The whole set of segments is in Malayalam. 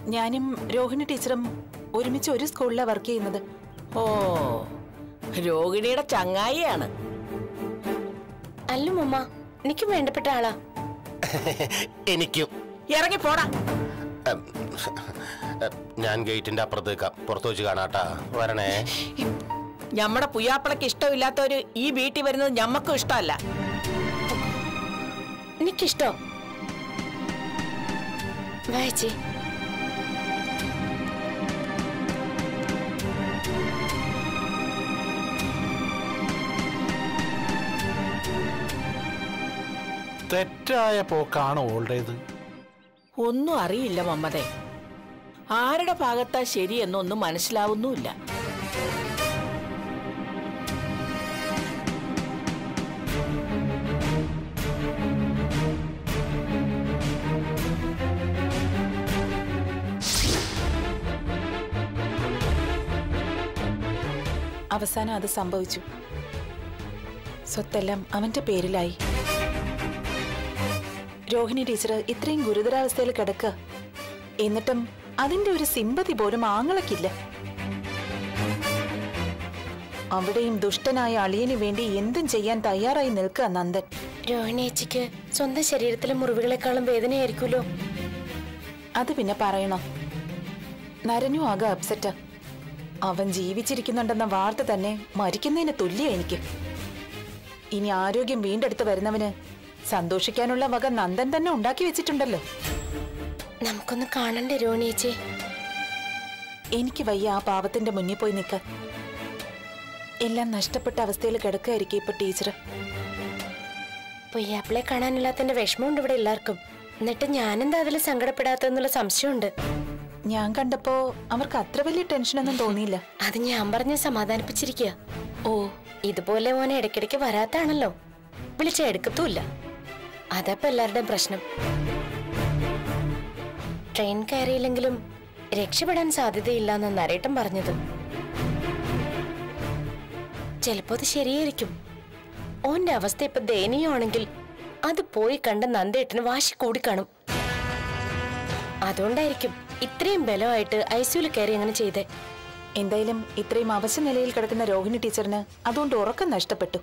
ഞാനും രോഹിണി ടീച്ചറും ഒരുമിച്ച് ഒരു സ്കൂളിലാണ് വർക്ക് ചെയ്യുന്നത് ഓ രോഹിണിയുടെ ചങ്ങായിയാണ് അല്ല മുമ്മ എനിക്കും വേണ്ടപ്പെട്ട ആളാ എനിക്കും ഇറങ്ങി പോടാ ഉം, ഉം, ഞാൻ ഗേറ്റിന്റെ അപ്പുറത്ത് നിൽക്കാം പുറത്ത് വെച്ച് കാണാട്ടാ വരണേ ഞമ്മടെ പുയ്യാപ്പിളക്ക് ഇഷ്ടമില്ലാത്തവര് ഈ വീട്ടിൽ വരുന്നത് ഞമ്മക്കും ഇഷ്ടമല്ല എനിക്കിഷ്ടോ വായിച്ചേ തെറ്റായ പോക്കാണ് ഓൾഡേത് ഒന്നും അറിയില്ല മമ്മതേ ആരുടെ ഭാഗത്താ ശരിയെന്നൊന്നും മനസ്സിലാവുന്നുമില്ല അവസാനം അത് സംഭവിച്ചു സ്വത്തെല്ലാം അവന്റെ പേരിലായി രോഹിണി ടീച്ചർ ഇത്രയും ഗുരുതരാവസ്ഥയിൽ കിടക്കുക എന്നിട്ടും അതിന്റെ ഒരു സിമ്പതി പോലും ആങ്ങളക്കില്ല അവിടെയും ദുഷ്ടനായ അളിയന് വേണ്ടി എന്തും ചെയ്യാൻ തയ്യാറായി നിൽക്കുക നന്ദൻ രോഹിണി ചേച്ചിക്ക് സ്വന്തം ശരീരത്തിലെ മുറിവുകളെക്കാളും വേദനയായിരിക്കുമല്ലോ അത് പിന്നെ പറയണോ നരനും ആകെ അപ്സെറ്റാ അവൻ ജീവിച്ചിരിക്കുന്നുണ്ടെന്ന വാർത്ത തന്നെ മരിക്കുന്നതിന് തുല്യ എനിക്ക് ഇനി ആരോഗ്യം വീണ്ടെടുത്ത് വരുന്നവന് സന്തോഷിക്കാനുള്ള വക നന്ദൻ തന്നെ ഉണ്ടാക്കി വെച്ചിട്ടുണ്ടല്ലോ നമുക്കൊന്ന് കാണണ്ടേ രോഹിണി ചേച്ചി എനിക്ക് വയ്യ ആ പാവത്തിന്റെ മുന്നിൽ പോയി നിൽക്കാൻ എല്ലാം നഷ്ടപ്പെട്ട അവസ്ഥയിൽ കിടക്കുകയായിരിക്കും ഇപ്പൊ ടീച്ചർ പൊയ്യാപ്പിളെ കാണാനില്ലാത്തതിന്റെ വിഷമമുണ്ട് ഇവിടെ എല്ലാവർക്കും എന്നിട്ട് ഞാനെന്താ അതിൽ സങ്കടപ്പെടാത്തെന്നുള്ള സംശയമുണ്ട് ഞാൻ കണ്ടപ്പോ അവർക്ക് അത്ര വലിയ ടെൻഷനൊന്നും തോന്നിയില്ല അത് ഞാൻ പറഞ്ഞ് സമാധാനിപ്പിച്ചിരിക്കുക ഓ ഇതുപോലെ മോനെ ഇടയ്ക്കിടയ്ക്ക് വരാത്താണല്ലോ വിളിച്ച എടുക്കത്തുമില്ല അതപ്പോ എല്ലാവരുടെയും പ്രശ്നം ട്രെയിൻ കയറിയില്ലെങ്കിലും രക്ഷപ്പെടാൻ സാധ്യതയില്ലെന്ന് നരേട്ടൻ പറഞ്ഞത് ചിലപ്പോ അത് ശരിയായിരിക്കും ഓന്റെ അവസ്ഥ ഇപ്പൊ ദയനീയമാണെങ്കിൽ അത് പോയി കണ്ട നന്ദേട്ടന് വാശി കൂടിക്കാണും അതുകൊണ്ടായിരിക്കും ഇത്രയും ബലമായിട്ട് ഐസിയുല് കയറി അങ്ങനെ ചെയ്തേ എന്തായാലും ഇത്രയും അവശ നിലയിൽ കിടക്കുന്ന രോഹിണി ടീച്ചറിന് അതുകൊണ്ട് ഉറക്കം നഷ്ടപ്പെട്ടു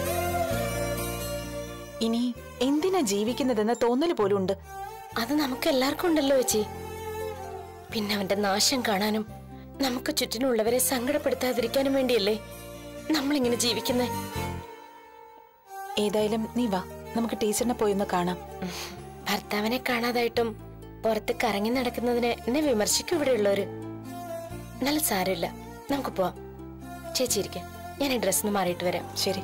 ഇനി എന്തിനാ ജീവിക്കുന്നതെന്ന തോന്നൽ പോലും ഉണ്ട് അത് നമുക്ക് എല്ലാവർക്കും ഉണ്ടല്ലോ ചേച്ചി പിന്നെ അവന്റെ നാശം കാണാനും നമുക്ക് ചുറ്റിനുള്ളവരെ സങ്കടപ്പെടുത്താതിരിക്കാനും വേണ്ടിയല്ലേ നമ്മളിങ്ങനെ ജീവിക്കുന്നേ ഏതായാലും നീ വാ നമുക്ക് ടീച്ചറിനെ പോയി ഒന്ന് കാണാം ഭർത്താവിനെ കാണാതായിട്ടും പുറത്ത് കറങ്ങി നടക്കുന്നതിന് എന്നെ വിമർശിക്കും ഇവിടെയുള്ളവര് നല്ല സാരമില്ല നമുക്ക് പോവാം ചേച്ചി ഇരിക്കാം ഞാൻ ഈ ഡ്രസ്സിന് മാറിയിട്ട് വരാം ശരി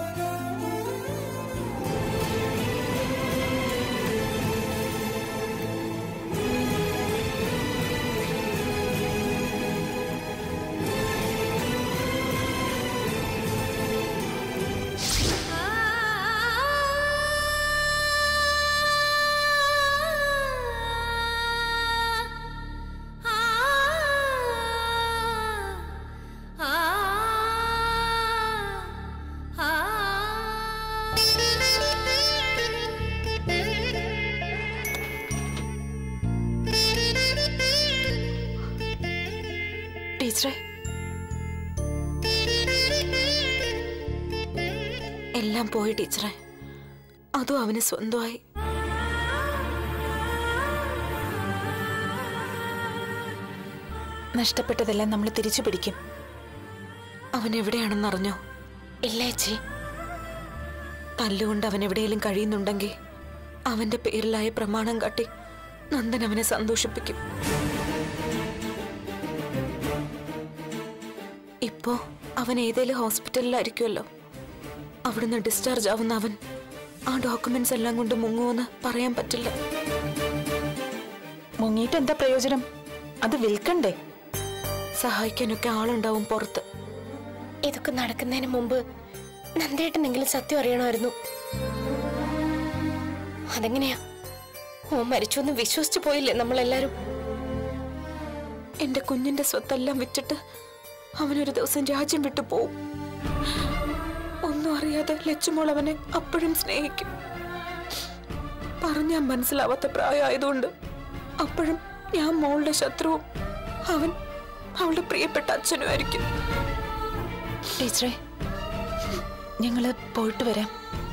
ടീച്ചറെ എല്ലാം പോയി ടീച്ചറെ അതും അവന് സ്വന്തമായി നഷ്ടപ്പെട്ടതെല്ലാം നമ്മൾ തിരിച്ചു പിടിക്കും അവൻ എവിടെയാണെന്ന് അറിഞ്ഞോ ഇല്ല ചേച്ചി തല്ലുകൊണ്ട് അവൻ എവിടെയെങ്കിലും കഴിയുന്നുണ്ടെങ്കിൽ അവന്റെ പേരിലായ പ്രമാണം കാട്ടി നന്ദൻ അവനെ സന്തോഷിപ്പിക്കും ഇപ്പോ അവൻ ഏതേലും ഹോസ്പിറ്റലിലായിരിക്കുമല്ലോ അവിടുന്ന് ഡിസ്ചാർജ് ആവുന്ന അവൻ ആ ഡോക്യുമെന്റ്സ് എല്ലാം കൊണ്ട് മുങ്ങുമെന്ന് പറയാൻ പറ്റില്ല മുങ്ങിയിട്ട് എന്താ പ്രയോജനം അത് വിൽക്കണ്ടേ സഹായിക്കാനൊക്കെ ആളുണ്ടാവും പുറത്ത് ഇതൊക്കെ നടക്കുന്നതിന് മുമ്പ് നന്ദേട്ടനെങ്കിലും സത്യം അറിയണമായിരുന്നു അതെങ്ങനെയാ ഓ മരിച്ചു എന്ന് വിശ്വസിച്ചു പോയില്ലേ നമ്മളെല്ലാരും എന്റെ കുഞ്ഞിന്റെ സ്വത്തെല്ലാം വിറ്റിട്ട് അവനൊരു ദിവസം രാജ്യം വിട്ടു പോവും ഒന്നും അറിയാതെ ലച്ചുമോൾ അവനെ അപ്പോഴും സ്നേഹിക്കും പറഞ്ഞാൽ മനസ്സിലാവാത്ത പ്രായമായതുകൊണ്ട് അപ്പോഴും ഞാൻ മോളുടെ ശത്രുവും അവൻ അവളുടെ പ്രിയപ്പെട്ട അച്ഛനുമായിരിക്കും ടീച്ചറെ ഞങ്ങള് പോയിട്ട് വരാം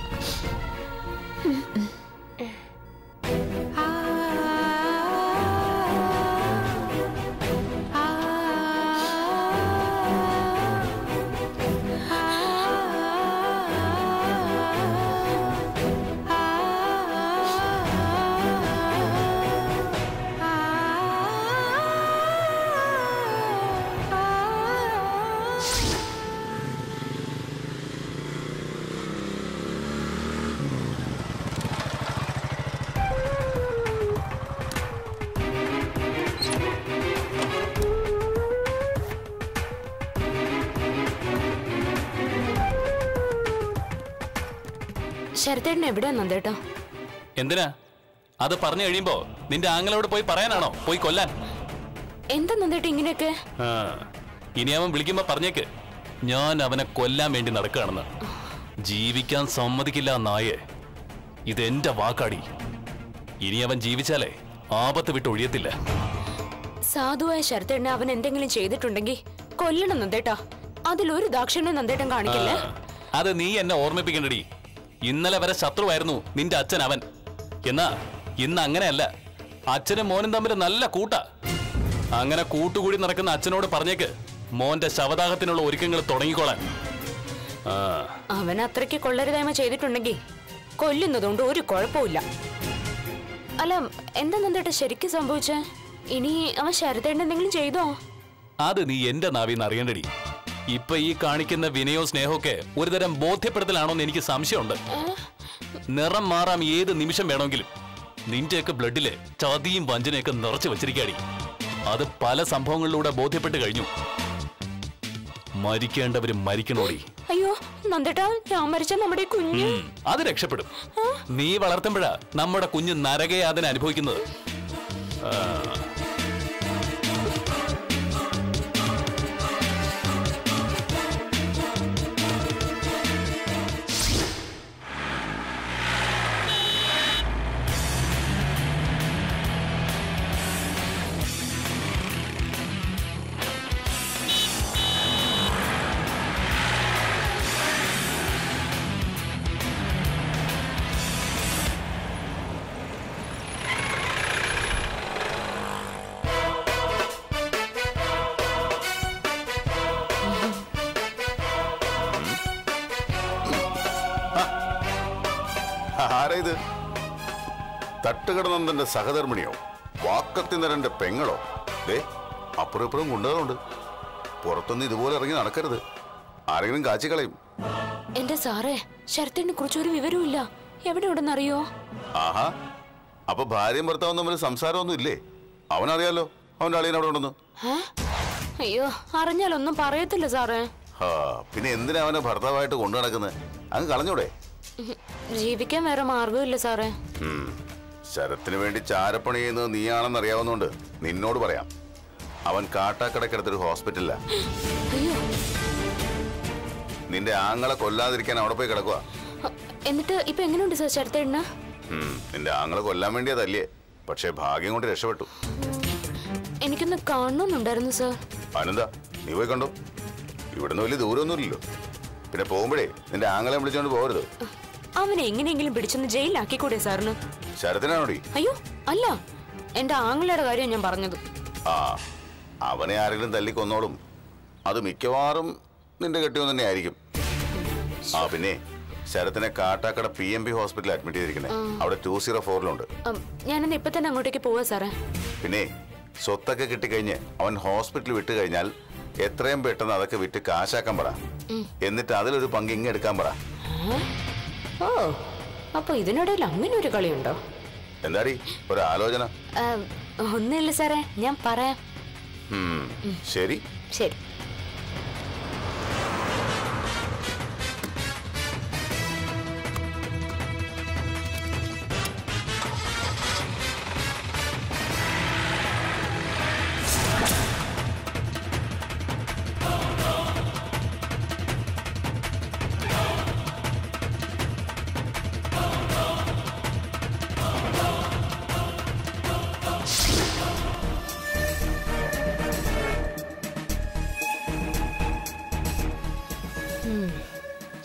ശരത്തേട്ടൻ എവിടെയാ നന്ദേട്ടോ എന്തിനാ അത് പറഞ്ഞു കഴിയുമ്പോ നിന്റെ ആങ്ങളോട് പോയി പറയാനാണോ പോയി കൊല്ലാൻ എന്താ നന്ദേട്ടോ ഇങ്ങനെയൊക്കെ ആ, ഇനി അവൻ വിളിക്കുമ്പോ പറഞ്ഞേക്ക് ഞാൻ അവനെ കൊല്ലാൻ വേണ്ടി നടക്കുകയാണെന്ന് ജീവിക്കാൻ സമ്മതിക്കില്ല ആ നായെ ഇതെന്റെ വാക്കാടി ഇനി അവൻ ജീവിച്ചാലേ ആപത്ത് വിട്ട് ഒഴിയത്തില്ല സാധുവായ ശരത്തേട്ടനെ അവൻ എന്തെങ്കിലും ചെയ്തിട്ടുണ്ടെങ്കിൽ കൊല്ലണം നന്ദേട്ടാ അതിലൊരു ദാക്ഷിണ്യം നന്ദേട്ടൻ കാണിക്കില്ലേ ആ, അത് നീ എന്നെ ഓർമ്മിപ്പിക്കണ്ടടി ഇന്നലെ വരെ ശത്രുവായിരുന്നു നിന്റെ അച്ഛൻ അവൻ എന്നാ ഇന്ന് അങ്ങനെയല്ല അച്ഛനും മോനും തമ്മിൽ നല്ല കൂട്ടാ അങ്ങനെ കൂട്ടുകൂടി നടക്കുന്ന അച്ഛനോട് പറഞ്ഞേക്ക് മോന്റെ ശവദാഹത്തിനുള്ള ഒരുക്കങ്ങൾ തുടങ്ങിക്കോളാൻ ആ അവൻ അത്രയ്ക്ക് കൊള്ളരുതായ്മ ചെയ്തിട്ടുണ്ടെങ്കിൽ കൊല്ലുന്നതുകൊണ്ട് ഒരു കുഴപ്പമില്ല അല്ല എന്താ നന്ദേട്ടാ ശരിക്കും സംഭവിച്ചേ ഇനി അവൻ ശരത്തേട്ടൻ എന്തെങ്കിലും ചെയ്തോ അത് നീ എന്റെ നാവിന്ന് അറിയണ്ടടി ഇപ്പൊ ഈ കാണിക്കുന്ന വിനയോ സ്നേഹമൊക്കെ ഒരുതരം ബോധ്യപ്പെടുത്തലാണോന്ന് എനിക്ക് സംശയമുണ്ട് നിറം മാറാം ഏത് നിമിഷം വേണമെങ്കിലും നിന്റെയൊക്കെ ബ്ലഡില് ചതിയും വഞ്ചനയൊക്കെ നിറച്ചു വെച്ചിരിക്കാടി അത് പല സംഭവങ്ങളിലൂടെ ബോധ്യപ്പെട്ട് കഴിഞ്ഞു മരിക്കേണ്ടവര് മരിക്കണോടി അയ്യോ നന്ദേട്ടാ ഞാൻ മരിച്ച നമ്മുടെ ഈ കുഞ്ഞ് ഉം, അത് രക്ഷപ്പെടും നീ വളർത്തുമ്പോഴാ നമ്മുടെ കുഞ്ഞ് നരകയാതന അനുഭവിക്കുന്നത് ആ, ആരാ ഇത് തട്ടുകടനന്ദന്റെ സഹധർമ്മിണിയോ വാക്കത്തിനരന്റെ പെങ്ങളോ ദേ അപ്പുറം ഇപ്പുറം കൊണ്ടുവരുന്നുണ്ട് പുറത്തൊന്നും ഇതുപോലെ ഇറങ്ങി നടക്കരുത് ആരെങ്കിലും കാച്ചിക്കളയും എന്റെ സാറേ ശരത്തേനെ കുറിച്ച് ഒരു വിവരവും ഇല്ല എവിടെ ഉണ്ടെന്നറിയോ ആഹാ അപ്പൊ ഭാര്യയും ഭർത്താവും തമ്മിൽ സംസാരമൊന്നും ഇല്ലേ അവനറിയാലോ അവന്റെ അളിയൻ അവിടെ ഉണ്ടെന്ന് ഏ? അയ്യോ അറിഞ്ഞാലൊന്നും പറയത്തില്ല സാറേ ഹാ പിന്നെ എന്തിനാ അവനെ ഭർത്താവായിട്ട് കൊണ്ടു നടക്കുന്നത് അങ്ങ് കളഞ്ഞൂടെ ഉം. ജീവിക്കാൻ വേറെ മാർഗമില്ല സാറേ ഉം. ശരത്തിന് വേണ്ടി ചാരപ്പണി ചെയ്യുന്നത് നീയാണെന്ന് അറിയാവുന്നതുകൊണ്ട് നിന്നോട് പറയാം അവൻ കാട്ടാക്കടക്കടുത്തൊരു ഹോസ്പിറ്റലിലാ അയ്യോ നിന്റെ ആങ്ങളെ കൊല്ലാതിരിക്കാൻ അവിടെ പോയി കിടക്കുക അ, എന്നിട്ട് ഇപ്പൊ എങ്ങനെയുണ്ട് സാർ ശരത്തേണ്ണ നിന്റെ ആങ്ങളെ കൊല്ലാൻ വേണ്ടിയതല്ലേ പക്ഷെ ഭാഗ്യം കൊണ്ട് രക്ഷപ്പെട്ടു എനിക്കൊന്ന് കാണണമെന്നുണ്ടായിരുന്നു സാർ അനന്ത നീ പോയി കണ്ടോ ഇവിടുന്ന് വലിയ ദൂരമൊന്നുമില്ലല്ലോ പിന്നെ പോകുമ്പോഴേ നിന്റെ ആങ്ങളെ വിളിച്ചോണ്ട് പോകരുത് അവനെ എങ്ങനെയെങ്കിലും പിടിച്ചൊന്ന് ജയിലിലാക്കിക്കൂടെ സാറിന് ശരത്തിനാണോടി അയ്യോ അല്ല എന്റെ ആങ്ങളയുടെ കാര്യം ഞാൻ പറഞ്ഞത് ആ അവനെ ആരെങ്കിലും തല്ലി കൊന്നോളും അത് മിക്കവാറും നിന്റെ കെട്ടിയോ തന്നെ ആയിരിക്കും ആ പിന്നെ ശരത്തിനെ കാട്ടാക്കട പി എം പി ഹോസ്പിറ്റലിൽ അഡ്മിറ്റ് ചെയ്തിരിക്കുന്നത് അവിടെ ടു സീറോ ഫോറിലുണ്ട് അം, ഞാനെന്ന് ഇപ്പൊ തന്നെ അങ്ങോട്ടേക്ക് പോവാ സാറേ പിന്നെ സ്വത്തൊക്കെ കിട്ടിക്കഴിഞ്ഞ് അവൻ ഹോസ്പിറ്റലിൽ വിട്ട് കഴിഞ്ഞാൽ എത്രയും പെട്ടെന്ന് അതൊക്കെ വിറ്റ് കാശാക്കാൻ പറ എന്നിട്ട് അതിലൊരു പങ്ക് ഇങ്ങ് എടുക്കാൻ പറ ഓ അപ്പൊ ഇതിനിടയിൽ അങ്ങനെ ഒരു കളിയുണ്ടോ എന്താടി ഒരു ആലോചന ആ, ഒന്നുമില്ല സാറേ ഞാൻ പറയാം ഉം, ശരി ശരി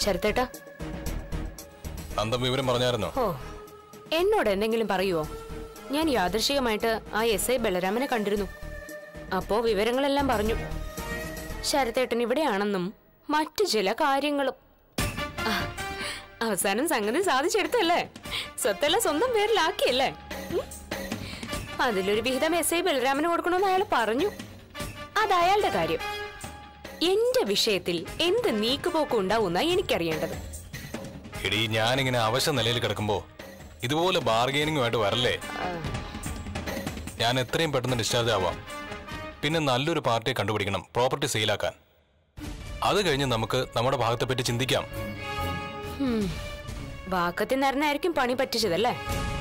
ശരത്തേട്ടാ അന്തം വിവരം പറഞ്ഞായിരുന്നോ ഓ എന്നോട് എന്തെങ്കിലും പറയുവോ ഞാൻ യാദൃശികമായിട്ട് ആ എസ് ഐ ബലരാമനെ കണ്ടിരുന്നു അപ്പോ വിവരങ്ങളെല്ലാം പറഞ്ഞു ശരത്തേട്ടൻ ഇവിടെയാണെന്നും മറ്റു ചില കാര്യങ്ങളും ആ, അവസാനം സംഗതി സാധിച്ചെടുത്തല്ലേ സ്വത്തെല്ലാം സ്വന്തം പേരിലാക്കിയല്ലേ ഉം? അതിലൊരു വിഹിതം എസ് ഐ ബലരാമന് കൊടുക്കണമെന്ന് അയാൾ പറഞ്ഞു അത് അയാളുടെ കാര്യം എന്റെ വിഷയത്തിൽ എന്ത് നീക്കുപോക്കും ഉണ്ടാവുന്ന എനിക്കറിയേണ്ടത് എടീ ഞാനിങ്ങനെ അവശ നിലയിൽ കിടക്കുമ്പോ ഇതുപോലെ ബാർഗെയിനിങ്ങുമായിട്ട് വരല്ലേ ഞാൻ എത്രയും പെട്ടെന്ന് ഡിസ്ചാർജ് ആവാം പിന്നെ നല്ലൊരു പാർട്ടിയെ കണ്ടുപിടിക്കണം പ്രോപ്പർട്ടി സെയിലാക്കാൻ അത് കഴിഞ്ഞ് നമുക്ക് നമ്മുടെ ഭാഗത്തെ പറ്റി ചിന്തിക്കാം വാക്കത്തിൽ നിറഞ്ഞായിരിക്കും പണി പറ്റിച്ചതല്ലേ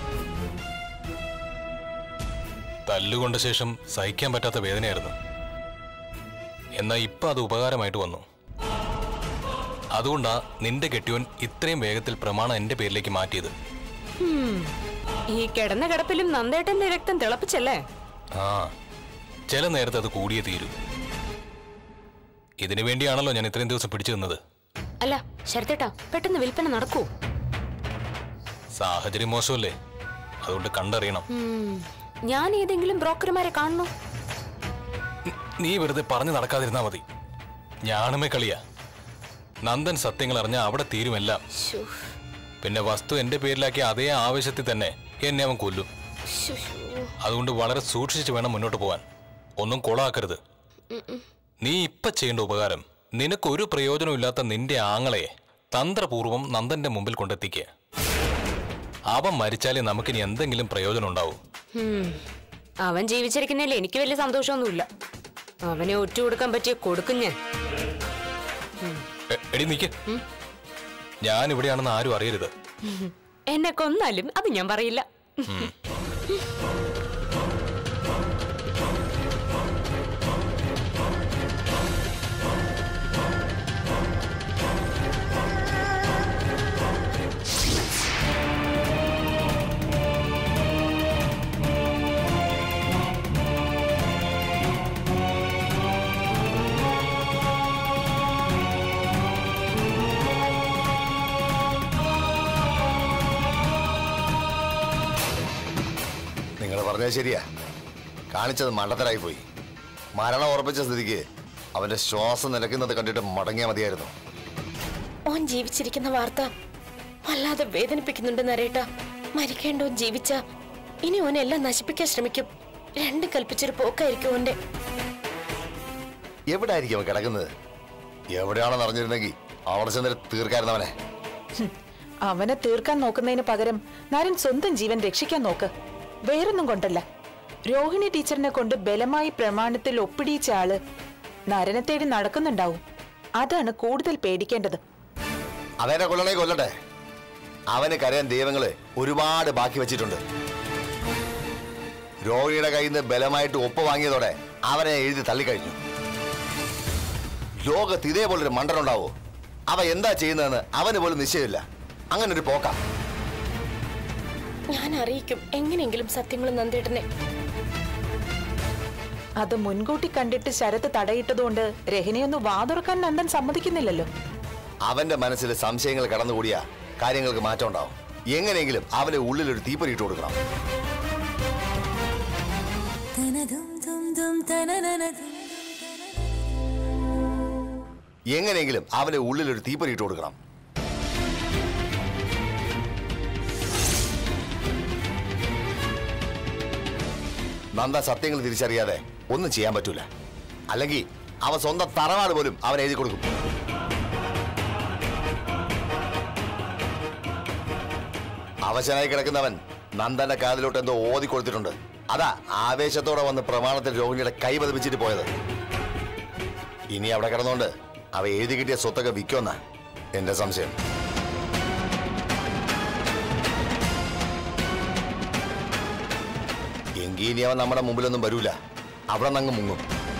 തല്ലുകൊണ്ട ശേഷം സഹിക്കാൻ പറ്റാത്ത വേദനയായിരുന്നു എന്നാൽ ഇപ്പൊ അത് ഉപകാരമായിട്ട് വന്നു അതുകൊണ്ടാ നിന്റെ കെട്ടിയോൻ ഇത്രയും വേഗത്തിൽ പ്രമാണം എന്റെ പേരിലേക്ക് മാറ്റിയത് ഹും. ഈ കിടന്ന കിടപ്പിലും നന്ദേട്ടന്റെ രക്തം തിളപ്പിച്ചല്ലേ ആ ചില നേരത്തെ അത് കൂടിയേ തീരൂ ഇതിനു വേണ്ടിയാണല്ലോ ഞാൻ ഇത്രയും ദിവസം പിടിച്ചു നിന്നത് അല്ല ശരത്തേട്ടാ പെട്ടെന്ന് വിൽപ്പന നടക്കൂ സാഹചര്യം മോശമല്ലേ അതുകൊണ്ട് കണ്ടറിയണം ഉം. ഞാൻ ഏതെങ്കിലും ബ്രോക്കർമാരെ കാണണോ ന- നീ വെറുതെ പറഞ്ഞു നടക്കാതിരുന്നാ മതി ഞാനുമേ കളിയാ നന്ദൻ സത്യങ്ങൾ അറിഞ്ഞ അവിടെ തീരുമെല്ലാം പിന്നെ വസ്തു എന്റെ പേരിലാക്കിയ അതേ ആവശ്യത്തിൽ തന്നെ എന്നെ അവൻ കൊല്ലും അതുകൊണ്ട് വളരെ സൂക്ഷിച്ച് വേണം മുന്നോട്ട് പോവാൻ ഒന്നും കൊളാക്കരുത് നീ ഇപ്പൊ ചെയ്യേണ്ട ഉപകാരം നിനക്കൊരു പ്രയോജനമില്ലാത്ത നിന്റെ ആങ്ങളെ തന്ത്രപൂർവം നന്ദന്റെ മുമ്പിൽ കൊണ്ടെത്തിക്കുക അവൻ മരിച്ചാലേ നമുക്കിനി എന്തെങ്കിലും പ്രയോജനം ഉണ്ടാവൂ ഉം. അവൻ ജീവിച്ചിരിക്കുന്നതിൽ എനിക്ക് വലിയ സന്തോഷമൊന്നുമില്ല അവനെ ഒറ്റ കൊടുക്കാൻ പറ്റിയ കൊടുക്കും ഞാൻ എ- എടി നിക്ക് ഞാൻ ഇവിടെയാണെന്ന് ആരും അറിയരുത് എന്നെ കൊന്നാലും അത് ഞാൻ പറയില്ല നിങ്ങൾ പറഞ്ഞത് ശരിയാ കാണിച്ചത് മണ്ടത്തരായി പോയി മരണം ഉറപ്പിച്ച സ്ഥിതിക്ക് അവന്റെ ശ്വാസം നിലയ്ക്കുന്നത് കണ്ടിട്ട് മടങ്ങിയാൽ മതിയായിരുന്നു ഓൻ ജീവിച്ചിരിക്കുന്ന വാർത്ത വല്ലാതെ വേദനിപ്പിക്കുന്നുണ്ട് നരേട്ട മരിക്കേണ്ടോൻ ജീവിച്ച ഇനി ഓൻ എല്ലാം നശിപ്പിക്കാൻ ശ്രമിക്കും രണ്ടും കൽപ്പിച്ചൊരു പോക്കായിരിക്കും ഓന്റെ എവിടെ ആയിരിക്കും അവൻ കിടക്കുന്നത് എവിടെയാണെന്ന് അറിഞ്ഞിരുന്നെങ്കിൽ അവിടെ ചെന്നിട്ട് തീർക്കായിരുന്നവനെ ഹും, അവനെ തീർക്കാൻ നോക്കുന്നതിന് പകരം നരൻ സ്വന്തം ജീവൻ രക്ഷിക്കാൻ നോക്ക് വേറൊന്നും കൊണ്ടല്ല രോഹിണി ടീച്ചറിനെ കൊണ്ട് ബലമായി പ്രമാണത്തിൽ ഒപ്പിടിയിച്ച ആള് നരനെ തേടി നടക്കുന്നുണ്ടാവും അതാണ് കൂടുതൽ പേടിക്കേണ്ടത് അവനെ കൊല്ലണേ കൊല്ലട്ടെ അവന് കരയാൻ ദൈവങ്ങള് ഒരുപാട് ബാക്കി വെച്ചിട്ടുണ്ട് രോഹിണിയുടെ കയ്യിൽ നിന്ന് ബലമായിട്ട് ഒപ്പ് വാങ്ങിയതോടെ അവനെ എഴുതി തള്ളിക്കഴിഞ്ഞു ലോകത്ത് ഇതേപോലൊരു മണ്ടനുണ്ടാവോ അവ എന്താ ചെയ്യുന്നതെന്ന് അവന് പോലും നിശ്ചയമില്ല അങ്ങനെ ഒരു പോക്ക ഞാൻ അറിയിക്കും എങ്ങനെയെങ്കിലും സത്യങ്ങൾ നന്ദേട്ടനെ അത് മുൻകൂട്ടി കണ്ടിട്ട് ശരത്ത് തടയിട്ടതുകൊണ്ട് രഹനയൊന്ന് വാതുറക്കാൻ നന്ദൻ സമ്മതിക്കുന്നില്ലല്ലോ അവന്റെ മനസ്സിൽ സംശയങ്ങൾ കടന്നുകൂടിയ കാര്യങ്ങൾക്ക് മാറ്റം ഉണ്ടാവും എങ്ങനെയെങ്കിലും അവന്റെ ഉള്ളിൽ ഒരു തീപ്പൊരി ഇട്ട് കൊടുക്കണം എങ്ങനെയെങ്കിലും അവന്റെ ഉള്ളിൽ ഒരു തീപ്പൊരി ഇട്ട് കൊടുക്കണം നന്ദ സത്യങ്ങൾ തിരിച്ചറിയാതെ ഒന്നും ചെയ്യാൻ പറ്റൂല അല്ലെങ്കിൽ അവൻ സ്വന്തം തറവാട് പോലും അവൻ എഴുതി കൊടുക്കും അവശനായി കിടക്കുന്നവൻ നന്ദന്റെ കാതിലോട്ട് എന്തോ ഓതി കൊടുത്തിട്ടുണ്ട് അതാ ആവേശത്തോടെ വന്ന് പ്രമാണത്തിൽ രോഹിണിയുടെ കൈ പതിപ്പിച്ചിട്ട് പോയത് ഇനി അവിടെ കിടന്നുകൊണ്ട് അവ എഴുതി കിട്ടിയ സ്വത്തൊക്കെ വിൽക്കുമെന്ന എന്റെ സംശയം എങ്കിൽ ഇനി അവൻ നമ്മുടെ മുമ്പിലൊന്നും വരൂല അവിടെ നങ്ങ് മുങ്ങും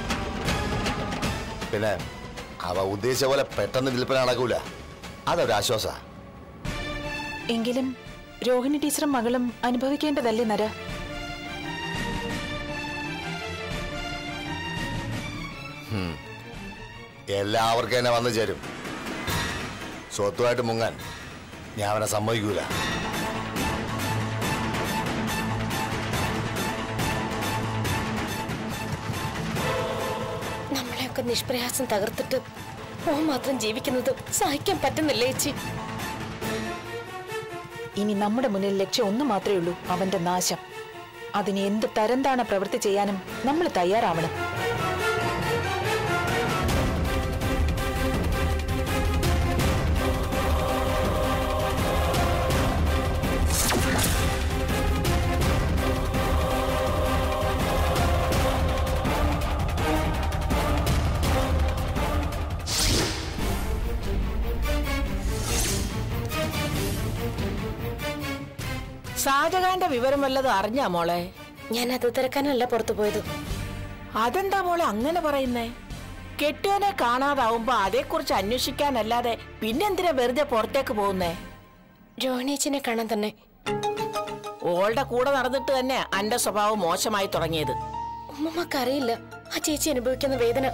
പിന്നെ അവ ഉദ്ദേശിച്ച പോലെ പെട്ടെന്ന് വിൽപ്പന നടക്കൂല അതൊരാശ്വാസ എങ്കിലും രോഹിണി ടീച്ചറും മകളും അനുഭവിക്കേണ്ടതല്ലേ നര എല്ലാവർക്കും എന്നെ വന്നു ചേരും സ്വത്തുമായിട്ട് മുങ്ങാൻ ഞാൻ അവനെ സമ്മതിക്കൂല നമ്മളെയൊക്കെ നിഷ്പ്രയാസം തകർത്തിട്ട് ഓ മാത്രം ജീവിക്കുന്നത് സഹിക്കാൻ പറ്റുന്നില്ല ചേച്ചി ഇനി നമ്മുടെ മുന്നിൽ ലക്ഷ്യം ഒന്ന് മാത്രമേ ഉള്ളൂ അവന്റെ നാശം അതിന് എന്ത് തരംതാണ പ്രവൃത്തി ചെയ്യാനും നമ്മൾ തയ്യാറാവണം ഷാജഹാന്റെ വിവരം വല്ലതും അറിഞ്ഞാ മോളെ ഞാൻ അത് തിരക്കാനല്ല പുറത്തു പോയത് അതെന്താ മോളെ അങ്ങനെ പറയുന്നേ കെട്ടിയോനെ കാണാതാവുമ്പോ അതേക്കുറിച്ച് അന്വേഷിക്കാനല്ലാതെ പിന്നെന്തിനാ വെറുതെ പുറത്തേക്ക് പോകുന്നേ രോഹിണീച്ചിനെ കാണാൻ തന്നെ ഓളുടെ കൂടെ നടന്നിട്ട് തന്നെ അന്റെ സ്വഭാവം മോശമായി തുടങ്ങിയത് ഉമ്മമ്മക്ക് അറിയില്ല ആ ചേച്ചി അനുഭവിക്കുന്ന വേദന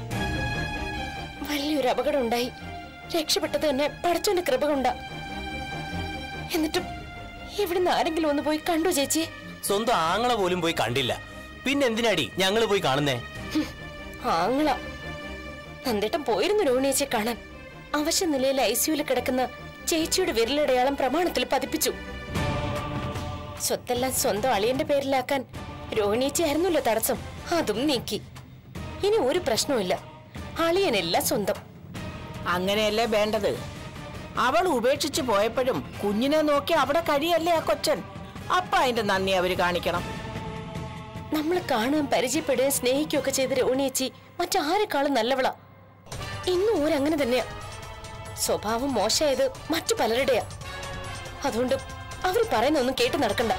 വലിയൊരു അപകടം ഉണ്ടായി രക്ഷപ്പെട്ടത് തന്നെ പടച്ചോന്റെ കൃപ കൊണ്ടാ എന്നിട്ടും ഇവിടുന്ന് ആരെങ്കിലും ഒന്ന് പോയി കണ്ടു ചേച്ചി സ്വന്തം ആങ്ങളെ പോലും പോയി കണ്ടില്ല പിന്നെ എന്തിനാടി ഞങ്ങൾ പോയി കാണുന്നേ ആങ്ങള നന്ദേട്ടൻ പോയിരുന്നു രോഹിണിയേച്ചിയെ കാണാൻ അവശ്യ നിലയിൽ ഐ സിയുയിൽ കിടക്കുന്ന ചേച്ചിയുടെ വിരലടയാളം പ്രമാണത്തിൽ പതിപ്പിച്ചു സ്വത്തെല്ലാം സ്വന്തം അളിയന്റെ പേരിലാക്കാൻ രോഹിണിയേച്ചി ആയിരുന്നല്ലോ തടസ്സം അതും നീക്കി ഇനി ഒരു പ്രശ്നവുമില്ല അളിയനെല്ലാം സ്വന്തം അങ്ങനെയല്ലേ വേണ്ടത് അവൾ ഉപേക്ഷിച്ചു പോയപ്പോഴും കുഞ്ഞിനെ നോക്കി അവിടെ കഴിയല്ലേ ആ കൊച്ചൻ അപ്പൊ അതിന്റെ നന്ദി അവര് കാണിക്കണം നമ്മൾ കാണുകയും പരിചയപ്പെടുകയും സ്നേഹിക്കുകയും ഒക്കെ ചെയ്ത രോഹിണിയേച്ചി മറ്റാരെക്കാളും നല്ലവളാ ഇന്നും ഓരങ്ങനെ തന്നെയാ സ്വഭാവം മോശമായത് മറ്റു പലരുടെയാ അതുകൊണ്ട് അവർ പറയുന്നൊന്നും കേട്ട് നടക്കണ്ട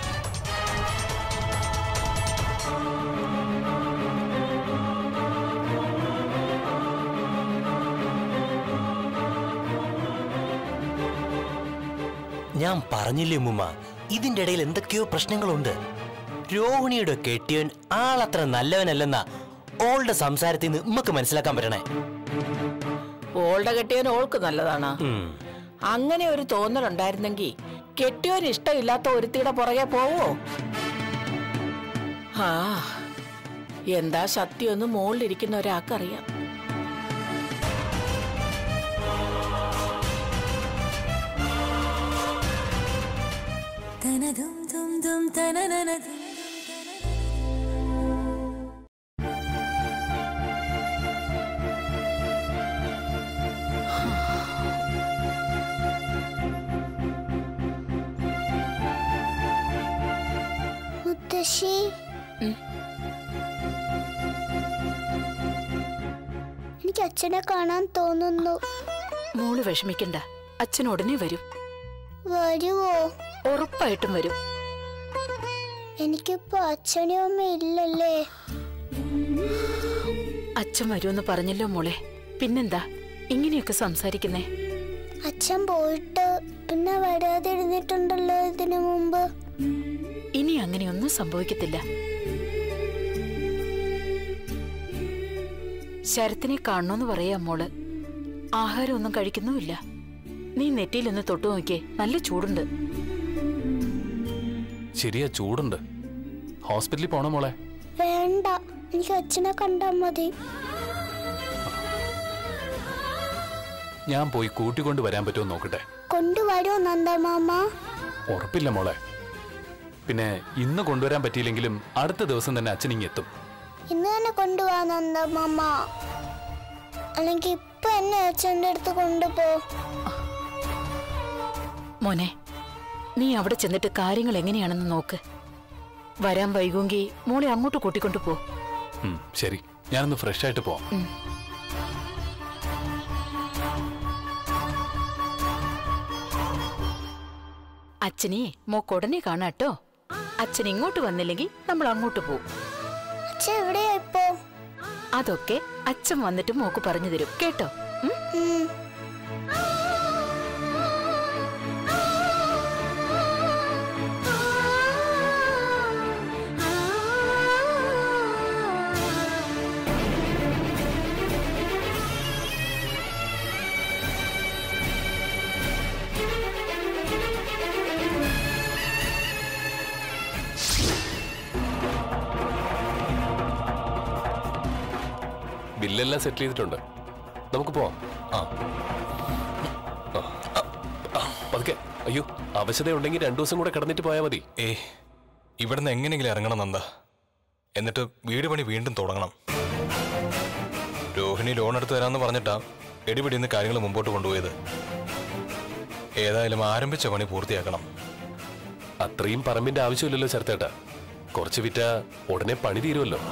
ഞാൻ പറഞ്ഞില്ലേ ഉമ്മുമ്മ ഇതിന്റെ ഇടയിൽ എന്തൊക്കെയോ പ്രശ്നങ്ങളുണ്ട് രോഹിണിയുടെ കെട്ടിയവൻ ആളത്ര നല്ലവനല്ലെന്ന ഓളുടെ സംസാരത്തിൽ നിന്ന് ഉമ്മക്ക് മനസ്സിലാക്കാൻ പറ്റണേ ഓളുടെ കെട്ടിയവൻ ഓൾക്ക് നല്ലതാണ് ഉം. അങ്ങനെ ഒരു തോന്നലുണ്ടായിരുന്നെങ്കിൽ കെട്ടിയവന് ഇഷ്ടമില്ലാത്ത ഒരുത്തിയുടെ പുറകെ പോവോ ആ എന്താ സത്യമൊന്ന് മുകളിലിരിക്കുന്ന ഒരാൾക്കറിയാം മുത്തശ്ശി എനിക്ക് അച്ഛനെ കാണാൻ തോന്നുന്നു മോള് വിഷമിക്കണ്ട അച്ഛൻ ഉടനെ വരും വരുവോ ഉറപ്പായിട്ടും വരും എനിക്കിപ്പോ അച്ഛനും അമ്മയും ഇല്ലല്ലേ അച്ഛൻ വരുമെന്ന് പറഞ്ഞല്ലോ മോളെ പിന്നെന്താ ഇങ്ങനെയൊക്കെ സംസാരിക്കുന്നേ അച്ഛൻ പോയിട്ട് പിന്നെ വരാതിരുന്നിട്ടുണ്ടല്ലോ ഇതിനു മുമ്പ് ഇനി അങ്ങനെയൊന്നും സംഭവിക്കത്തില്ല ശരത്തിനെ കാണണമെന്ന് പറയാ മോള് ആഹാരം ഒന്നും കഴിക്കുന്നുമില്ല നീ നെറ്റിയിലൊന്ന് തൊട്ടു നോക്കിയേ നല്ല ചൂടുണ്ട് ശരിയാ ചൂടുണ്ട് ഹോസ്പിറ്റലിൽ പോണോ മോളെ വേണ്ട എനിക്ക് അച്ഛനെ കണ്ടാ മതി ഞാൻ പോയി കൂട്ടിക്കൊണ്ട് വരാൻ പറ്റുമോ നോക്കട്ടെ കൊണ്ടുവരുമോ നന്ദമാമ ഉറപ്പില്ല മോളെ പിന്നെ ഇന്ന് കൊണ്ടുവരാൻ പറ്റിയില്ലെങ്കിലും അടുത്ത ദിവസം തന്നെ അച്ഛൻ ഇങ്ങ് എത്തും ഇന്ന് തന്നെ കൊണ്ടുപോവാ നന്ദമാമ അല്ലെങ്കിൽ ഇപ്പൊ എന്നെ അച്ഛൻ്റെ അടുത്ത് കൊണ്ടുപോ മോനെ നീ അവിടെ ചെന്നിട്ട് കാര്യങ്ങൾ എങ്ങനെയാണെന്ന് നോക്ക് വരാൻ വൈകുമെങ്കിൽ മോളെ അങ്ങോട്ട് കൂട്ടിക്കൊണ്ടു പോ ഉം, ശരി ഞാനൊന്ന് ഫ്രഷ് ആയിട്ട് പോവാം അച്ഛനെ മോക്കൊടനെ കാണാട്ടോ അച്ഛൻ ഇങ്ങോട്ട് വന്നില്ലെങ്കിൽ നമ്മൾ അങ്ങോട്ട് പോവും അച്ഛൻ എവിടെയാ ഇപ്പോ അതൊക്കെ അച്ഛൻ വന്നിട്ട് മോക്ക് പറഞ്ഞു തരും കേട്ടോ ഉം? ഉം. ബില്ലെല്ലാം സെറ്റിൽ ചെയ്തിട്ടുണ്ട് നമുക്ക് പോവാം ആ ആ, ആ, ആ, പതുക്കെ അയ്യോ അവശതയുണ്ടെങ്കിൽ രണ്ടു ദിവസം കൂടെ കിടന്നിട്ട് പോയാൽ മതി ഏ ഇവിടുന്ന് എങ്ങനെയെങ്കിലും ഇറങ്ങണം നന്ദ എന്നിട്ട് വീട് പണി വീണ്ടും തുടങ്ങണം രോഹിണി ലോൺ എടുത്ത് തരാമെന്ന് പറഞ്ഞിട്ടാ എടിപിടിന്ന് കാര്യങ്ങൾ മുമ്പോട്ട് കൊണ്ടുപോയത് ഏതായാലും ആരംഭിച്ച പണി പൂർത്തിയാക്കണം അത്രയും പറമ്പിന്റെ ആവശ്യമില്ലല്ലോ ചേർത്തേട്ടാ കുറച്ച് വിറ്റ ഉടനെ പണി തീരുമല്ലോ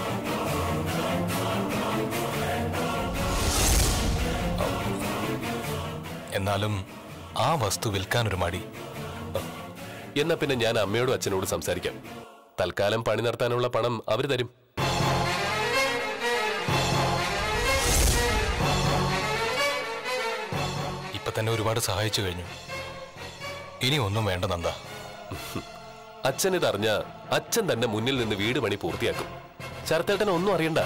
എന്നാലും ആ വസ്തു വിൽക്കാനൊരു മടി എന്നാ പിന്നെ ഞാൻ അമ്മയോടും അച്ഛനോടും സംസാരിക്കാം തൽക്കാലം പണി നടത്താനുള്ള പണം അവര് തരും ഇപ്പൊ തന്നെ ഒരുപാട് സഹായിച്ചു കഴിഞ്ഞു ഇനി ഒന്നും വേണ്ട നന്ദ അച്ഛൻ ഇതറിഞ്ഞ അച്ഛൻ തന്നെ മുന്നിൽ നിന്ന് വീട് പണി പൂർത്തിയാക്കും ശരത്തേട്ടൻ ഒന്നും അറിയണ്ട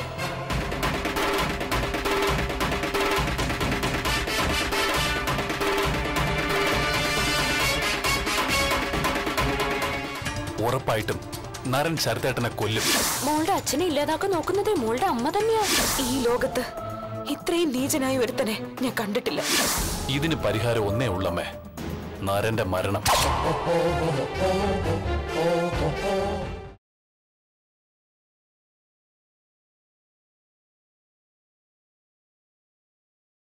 ഉറപ്പായിട്ടും നരൻ ശരത്തേട്ടനെ കൊല്ലും മോളുടെ അച്ഛനെ ഇല്ലാതാക്കാൻ നോക്കുന്നതേ മോളുടെ അമ്മ തന്നെയാ ഈ ലോകത്ത് ഇത്രയും നീചനായ ഒരുത്തനെ ഞാൻ കണ്ടിട്ടില്ല ഇതിന് പരിഹാരം ഒന്നേ ഉള്ളമ്മേ നരന്റെ മരണം